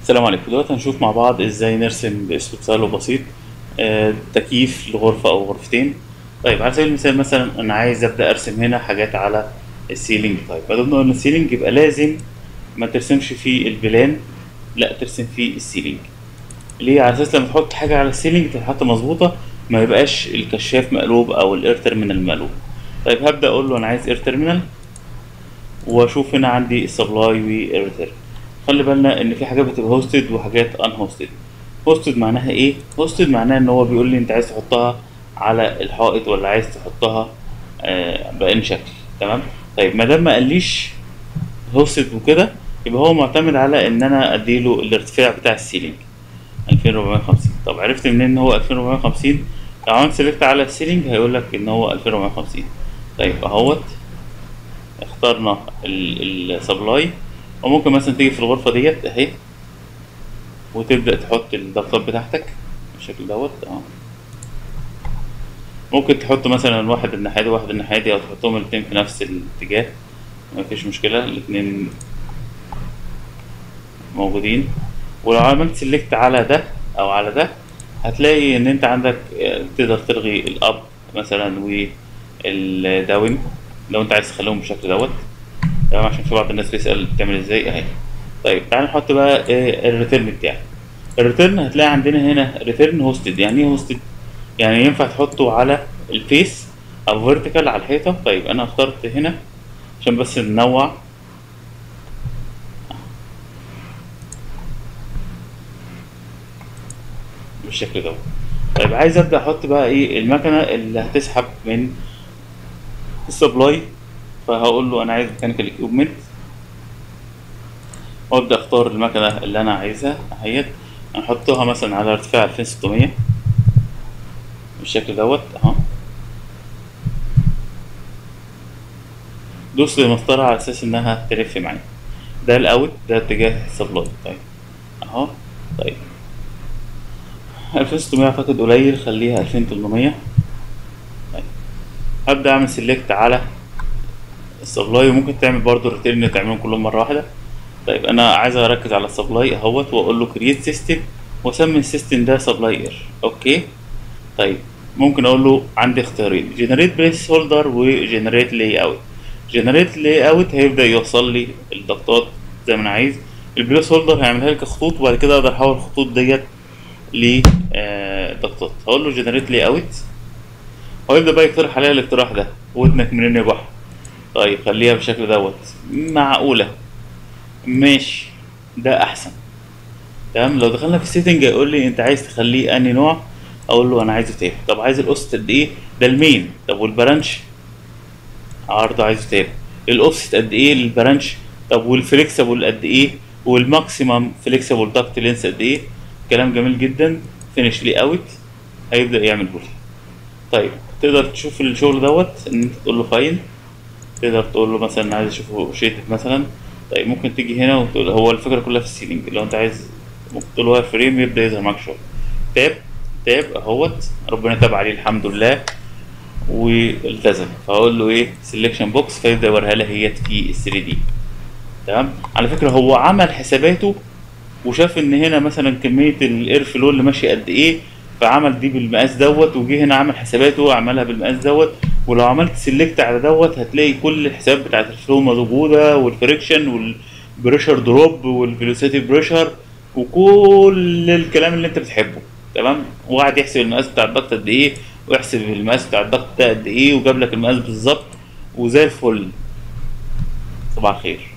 السلام عليكم دلوقتي هنشوف مع بعض ازاي نرسم باسلوب سهل وبسيط آه، تكييف لغرفة او غرفتين طيب على سبيل المثال مثلا انا عايز ابدا ارسم هنا حاجات على السيلينج طيب ما دام قلنا السيلينج يبقى لازم ما ترسمش فيه البلان لا ترسم فيه السيلينج ليه على اساس لما تحط حاجه على السيلينج تتحط مظبوطه ما يبقاش الكشاف مقلوب او الاير تيرمينال مقلوب طيب هبدا اقول له انا عايز اير تيرمينال واشوف هنا عندي السبلاي واير تيرمينال خلي بالنا ان في حاجات بتبقى هوستد وحاجات ان هوستد هوستد معناها ايه هوستد معناها ان هو بيقول لي انت عايز تحطها على الحائط ولا عايز تحطها آه بأي شكل تمام طيب ما دام ما قاليش هوستد وكده يبقى هو معتمد على ان انا اديله الارتفاع بتاع السيلينج 2450 طب عرفت منين ان هو 2450 لو عملت سيلكت على السيلينج هيقول لك ان هو 2450 طيب اهوت اخترنا السبلاي وممكن مثلا تيجي في الغرفة ديت اهي وتبدأ تحط الضغطات بتاعتك بالشكل دوت اه ممكن تحط مثلا واحد الناحية دي وواحد الناحية دي أو تحطهم الاتنين في نفس الاتجاه مفيش مشكلة الاتنين موجودين ولو عملت سيلكت على ده أو على ده هتلاقي إن أنت عندك تقدر تلغي الأب مثلا والداون لو أنت عايز تخليهم بالشكل دوت تمام عشان في بعض الناس بيسأل بتعمل ازاي اهي طيب تعال نحط بقى إيه الريتيرن بتاعي الريتيرن هتلاقي عندنا هنا ريتيرن هوستد يعني ايه هوستد يعني ينفع تحطه على الفيس او فيرتيكال على الحيطه طيب انا اخترت هنا عشان بس ننوع بالشكل دوت طيب عايز ابدا احط بقى ايه المكنه اللي هتسحب من السبلاي فهقول له انا عايز ميكانيكال اكيوبمنت وابدا اختار المكنه اللي انا عايزها اهيت هنحطها مثلا على ارتفاع 2600 بالشكل دوت اهو دوس المسطرة على اساس انها تلف معايا ده الاوت ده اتجاه السبلاي طيب اهو طيب 2600 اعتقد قليل خليها 2800 طيب هبدا اعمل سيلكت على السبلاي وممكن تعمل برضو ريتيرن تعملهم كلهم مره واحده طيب انا عايز اركز على السبلاي اهوت واقول له كرييت سيستم واسمي السيستم ده سبلاي اير اوكي طيب ممكن اقول له عندي اختيارين جنريت بليس هولدر وجنريت لاي اوت جنريت لاي اوت هيبدا يوصل لي الضغطات زي ما انا عايز البليس هولدر هيعملها لي كخطوط وبعد كده اقدر احول الخطوط ديت لضغطات هقول له جنريت لاي اوت ويبدا بقى يقترح عليا الاقتراح ده ودنك منين يا بحر طيب خليها بالشكل دوت معقولة ماشي ده أحسن تمام لو دخلنا في السيتنج هيقول لي أنت عايز تخليه أنهي نوع أقول له أنا عايزه تاب طب عايز الأوست قد إيه ده المين طب والبرانش عرضه عايزه تاب الأوفست قد إيه للبرانش طب والفليكسبل قد إيه والماكسيمم فليكسبل داكت لينس قد إيه كلام جميل جدا فينش لي اوت هيبدأ يعمل بولي طيب تقدر تشوف الشغل دوت ان انت تقول له فايل تقدر تقول له مثلا عايز اشوفه شيتد مثلا طيب ممكن تيجي هنا وتقول هو الفكره كلها في السيلينج لو انت عايز ممكن تقول له فريم يبدا يظهر معاك شغل تاب تاب اهوت ربنا تاب عليه الحمد لله والتزم فاقول له ايه سيلكشن بوكس فيبدا يوريها لي هي في ال 3 دي تمام على فكره هو عمل حساباته وشاف ان هنا مثلا كميه الاير فلو اللي ماشي قد ايه فعمل دي بالمقاس دوت وجه هنا عمل حساباته وعملها بالمقاس دوت ولو عملت سيلكت على دوت هتلاقي كل الحساب بتاعت الفلو موجوده والفريكشن والبريشر دروب والفيلوسيتي بريشر وكل الكلام اللي انت بتحبه تمام وقعد يحسب المقاس بتاع الضغط قد ايه ويحسب المقاس بتاع الضغط ده قد ايه وجاب لك المقاس بالظبط وزي الفل صباح الخير